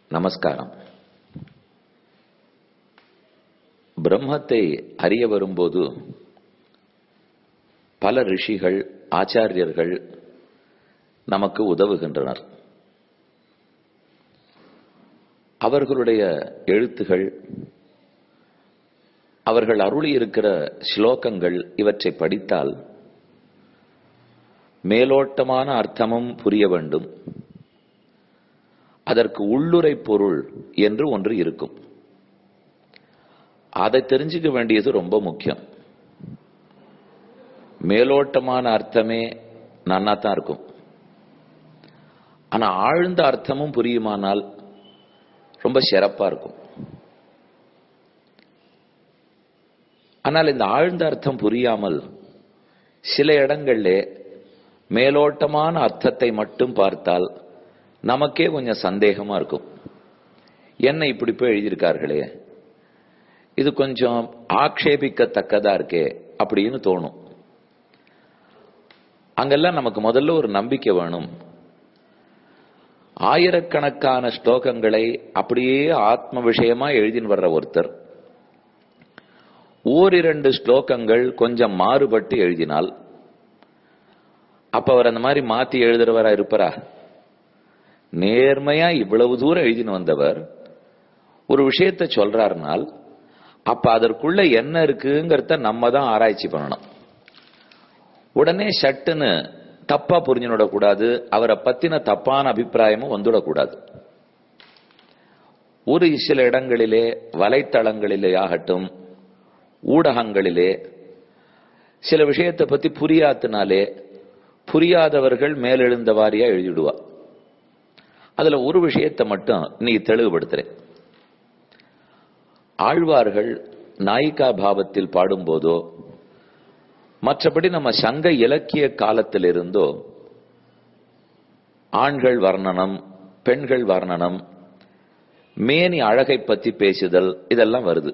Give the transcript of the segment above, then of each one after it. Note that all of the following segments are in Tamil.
நமஸ்காரம் பிரம்மத்தை அறிய வரும்போது பல ரிஷிகள் ஆச்சாரியர்கள் நமக்கு உதவுகின்றனர் அவர்களுடைய எழுத்துகள் அவர்கள் அருளியிருக்கிற ஸ்லோகங்கள் இவற்றை படித்தால் மேலோட்டமான அர்த்தமும் புரிய வேண்டும் அதற்கு உள்ளுரை பொருள் என்று ஒன்று இருக்கும் அதை தெரிஞ்சுக்க வேண்டியது ரொம்ப முக்கியம் மேலோட்டமான அர்த்தமே நன்னா தான் இருக்கும் ஆனா ஆழ்ந்த அர்த்தமும் புரியுமானால் ரொம்ப சிறப்பா இருக்கும் ஆனால் இந்த ஆழ்ந்த அர்த்தம் புரியாமல் சில இடங்கள்ல மேலோட்டமான அர்த்தத்தை மட்டும் பார்த்தால் நமக்கே கொஞ்சம் சந்தேகமா இருக்கும் என்ன இப்படி போய் எழுதியிருக்கார்களே இது கொஞ்சம் ஆக்ஷேபிக்கத்தக்கதா இருக்கே அப்படின்னு தோணும் அங்கெல்லாம் நமக்கு முதல்ல ஒரு நம்பிக்கை வேணும் ஆயிரக்கணக்கான ஸ்லோகங்களை அப்படியே ஆத்ம விஷயமா எழுதின்னு வர்ற ஒருத்தர் ஓரிரண்டு ஸ்லோகங்கள் கொஞ்சம் மாறுபட்டு எழுதினால் அப்ப அவர் அந்த மாதிரி மாத்தி எழுதுறவரா இருப்பாரா நேர்மையா இவ்வளவு தூரம் எழுதின்னு வந்தவர் ஒரு விஷயத்த சொல்றாருனால் அப்ப அதற்குள்ள என்ன இருக்குங்கிறத நம்ம தான் ஆராய்ச்சி பண்ணணும் உடனே சட்டுன்னு தப்பா புரிஞ்சுடக்கூடாது அவரை பத்தின தப்பான அபிப்பிராயமும் வந்துடக்கூடாது ஒரு சில இடங்களிலே வலைத்தளங்களிலே ஆகட்டும் ஊடகங்களிலே சில விஷயத்தை பத்தி புரியாத்தினாலே புரியாதவர்கள் மேலெழுந்த வாரியா எழுதிடுவா அதுல ஒரு விஷயத்தை மட்டும் இன்னைக்கு தெளிவுபடுத்துறேன் ஆழ்வார்கள் நாயிகா பாவத்தில் பாடும்போதோ மற்றபடி நம்ம சங்க இலக்கிய காலத்தில் இருந்தோ ஆண்கள் வர்ணனம் பெண்கள் வர்ணனம் மேனி அழகை பத்தி பேசுதல் இதெல்லாம் வருது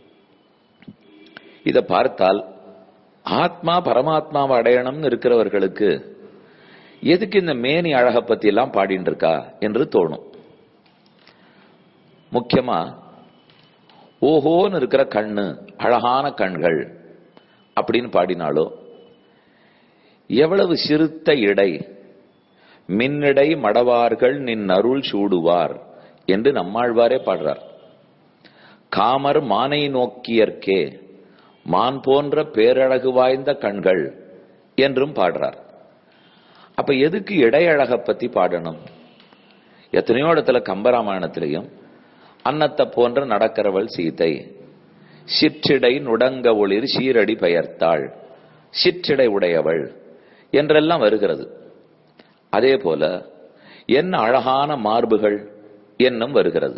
இத பார்த்தால் ஆத்மா பரமாத்மாவை அடையணும்னு இருக்கிறவர்களுக்கு எதுக்கு இந்த மேனி அழகை பத்தி எல்லாம் பாடிட்டு இருக்கா என்று தோணும் முக்கியமா ஓஹோன்னு இருக்கிற கண்ணு அழகான கண்கள் அப்படின்னு பாடினாலோ எவ்வளவு சிறுத்த இடை மின்னிடை மடவார்கள் நின் அருள் சூடுவார் என்று நம்மாழ்வாரே பாடுறார் காமர் மானை நோக்கியற்கே மான் போன்ற பேரழகு வாய்ந்த கண்கள் என்றும் பாடுறார் அப்ப எதுக்கு இடையழக பத்தி பாடணும் எத்தனையோ இடத்துல கம்பராமாயணத்திலையும் அன்னத்தை போன்ற நடக்கிறவள் சீதை சிற்றிடை நுடங்க ஒளிர் சீரடி பெயர்த்தாள் சிற்றிடை உடையவள் என்றெல்லாம் வருகிறது அதே போல என்ன அழகான மார்புகள் என்னும் வருகிறது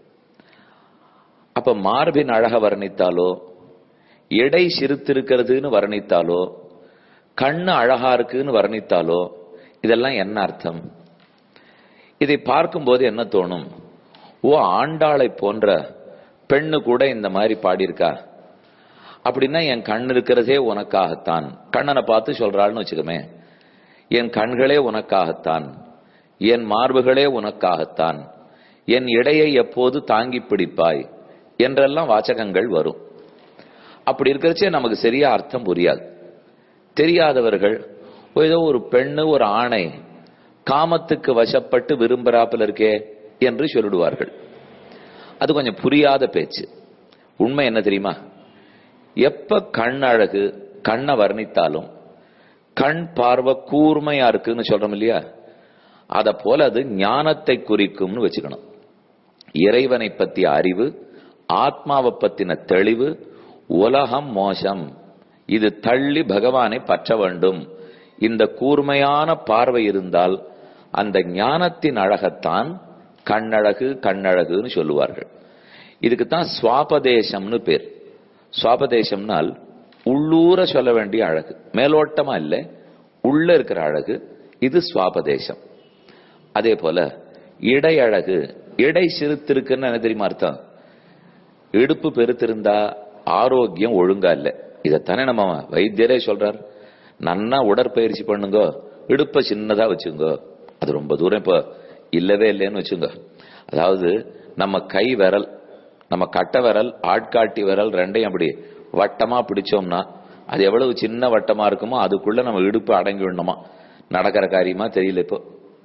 அப்ப மார்பின் அழக வர்ணித்தாலோ எடை சிறுத்திருக்கிறதுன்னு வர்ணித்தாலோ கண்ணு அழகா இருக்குன்னு வர்ணித்தாலோ இதெல்லாம் என்ன அர்த்தம் இதை பார்க்கும்போது என்ன தோணும் ஓ ஆண்டாளை போன்ற பெண்ணு கூட இந்த மாதிரி பாடியிருக்கா அப்படின்னா என் கண் இருக்கிறதே உனக்காகத்தான் கண்ணனை பார்த்து சொல்றாள்னு வச்சுக்கோமே என் கண்களே உனக்காகத்தான் என் மார்புகளே உனக்காகத்தான் என் இடையை எப்போது தாங்கி பிடிப்பாய் என்றெல்லாம் வாசகங்கள் வரும் அப்படி இருக்கிறச்சே நமக்கு சரியா அர்த்தம் புரியாது தெரியாதவர்கள் ஏதோ ஒரு பெண்ணு ஒரு ஆணை காமத்துக்கு வசப்பட்டு விரும்புறாப்புல இருக்கே என்று சொல்லிடுவார்கள் அது கொஞ்சம் புரியாத பேச்சு உண்மை என்ன தெரியுமா எப்ப கண் அழகு கண்ணை வர்ணித்தாலும் கண் பார்வை கூர்மையா இருக்குன்னு சொல்றோம் இல்லையா அத போல அது ஞானத்தை குறிக்கும்னு வச்சுக்கணும் இறைவனை பத்திய அறிவு ஆத்மாவை பத்தின தெளிவு உலகம் மோசம் இது தள்ளி பகவானை பற்ற வேண்டும் இந்த கூர்மையான பார்வை இருந்தால் அந்த ஞானத்தின் அழகத்தான் கண்ணழகு கண்ணழகுன்னு சொல்லுவார்கள் இதுக்கு தான் சுவாபதேசம்னு பேர் சுவாபதேசம்னால் உள்ளூர சொல்ல வேண்டிய அழகு மேலோட்டமா இல்லை உள்ள இருக்கிற அழகு இது சுவாபதேசம் அதே போல இடை அழகு இடை சிறுத்திருக்குன்னு என்ன தெரியுமா அர்த்தம் இடுப்பு பெருத்திருந்தா ஆரோக்கியம் ஒழுங்கா இல்லை இதைத்தானே நம்ம வைத்தியரே சொல்றார் நன்னா உடற்பயிற்சி பண்ணுங்க இடுப்ப சின்னதா வச்சுங்க அது ரொம்ப தூரம் இப்ப இல்லவே இல்லைன்னு வச்சுங்க அதாவது நம்ம கை விரல் நம்ம கட்டை விரல் ஆட்காட்டி விரல் ரெண்டையும் அப்படி வட்டமா பிடிச்சோம்னா அது எவ்வளவு சின்ன வட்டமா இருக்குமோ அதுக்குள்ள நம்ம இடுப்பு அடங்கி விடணுமா நடக்கிற காரியமா தெரியல இப்போ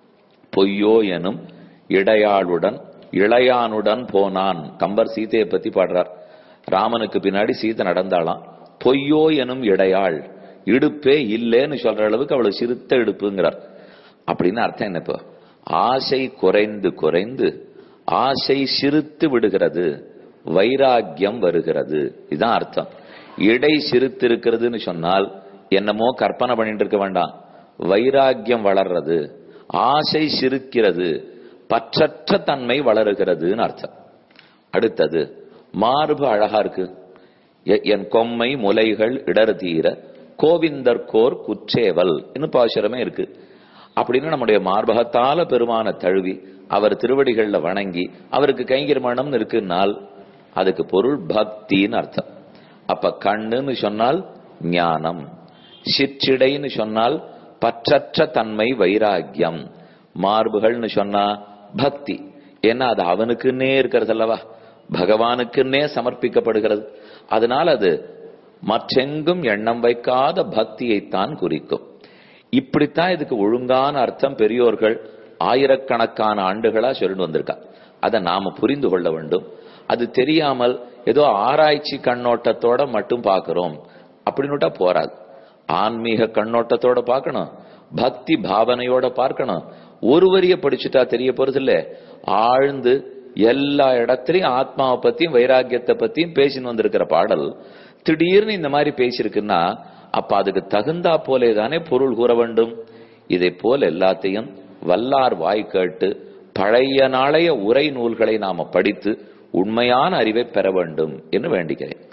பொய்யோ எனும் இடையாளுடன் இளையானுடன் போனான் கம்பர் சீதையை பத்தி பாடுறார் ராமனுக்கு பின்னாடி சீதை நடந்தாளாம் பொய்யோ எனும் இடையாள் இடுப்பே இல்லேன்னு சொல்ற அளவுக்கு அவ்வளவு சிறுத்த இடுப்புங்கிறார் அப்படின்னு அர்த்தம் என்ன இப்போ ஆசை குறைந்து குறைந்து ஆசை சிறுத்து விடுகிறது வைராக்கியம் வருகிறது இதுதான் அர்த்தம் இடை சிறுத்து இருக்கிறதுன்னு சொன்னால் என்னமோ கற்பனை பண்ணிட்டு இருக்க வேண்டாம் வைராக்கியம் வளர்றது ஆசை சிறுக்கிறது பற்றற்ற தன்மை வளருகிறதுன்னு அர்த்தம் அடுத்தது மார்பு அழகா இருக்கு எ- என் கொம்மை முலைகள் இடர் தீர கோவிந்தர்கோர் குற்றேவல் இன்னும் பாசுரமே இருக்கு அப்படின்னு நம்முடைய மார்பகத்தால பெருமான தழுவி அவர் திருவடிகள்ல வணங்கி அவருக்கு கைங்கரிமானம் இருக்குன்னால் அதுக்கு பொருள் பக்தின்னு அர்த்தம் அப்ப கண்ணுன்னு சொன்னால் ஞானம் சிற்றிடைன்னு சொன்னால் பற்றற்ற தன்மை வைராக்கியம் மார்புகள்னு சொன்னா பக்தி ஏன்னா அது அவனுக்குன்னே இருக்கிறது அல்லவா பகவானுக்குன்னே சமர்ப்பிக்கப்படுகிறது அதனால் அது மற்றெங்கும் எண்ணம் வைக்காத பக்தியைத்தான் குறிக்கும் இப்படித்தான் இதுக்கு ஒழுங்கான அர்த்தம் பெரியோர்கள் ஆயிரக்கணக்கான ஆண்டுகளா சொல்லிட்டு வந்திருக்கா அதை நாம புரிந்து கொள்ள வேண்டும் அது தெரியாமல் ஏதோ ஆராய்ச்சி கண்ணோட்டத்தோட மட்டும் பார்க்கிறோம் அப்படின்னுட்டா போராது ஆன்மீக கண்ணோட்டத்தோட பார்க்கணும் பக்தி பாவனையோட பார்க்கணும் ஒரு வரிய படிச்சுட்டா தெரிய போறது இல்ல ஆழ்ந்து எல்லா இடத்துலயும் ஆத்மாவை பத்தியும் வைராக்கியத்தை பத்தியும் பேசின்னு வந்திருக்கிற பாடல் திடீர்னு இந்த மாதிரி பேசியிருக்குன்னா அப்ப அதுக்கு தகுந்தா போலே தானே பொருள் கூற வேண்டும் இதை போல எல்லாத்தையும் வல்லார் வாய் கேட்டு பழைய நாளைய உரை நூல்களை நாம படித்து உண்மையான அறிவை பெற வேண்டும் என்று வேண்டிக்கிறேன்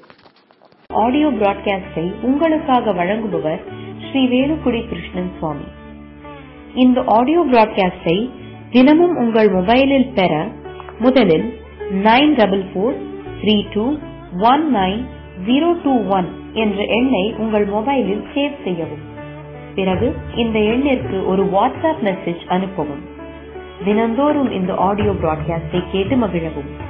ஆடியோ பிராட்காஸ்டை உங்களுக்காக வழங்குபவர் ஸ்ரீ வேலுக்குடி கிருஷ்ணன் சுவாமி இந்த ஆடியோ பிராட்காஸ்டை தினமும் உங்கள் மொபைலில் பெற முதலில் nine double four three two one nine zero two one என்ற எண்ணை உங்கள் மொபைலில் சேவ் செய்யவும் பிறகு இந்த எண்ணிற்கு ஒரு வாட்ஸ்அப் மெசேஜ் அனுப்பவும் தினந்தோறும் இந்த ஆடியோ பிராட்காஸ்டை கேட்டு மகிழவும்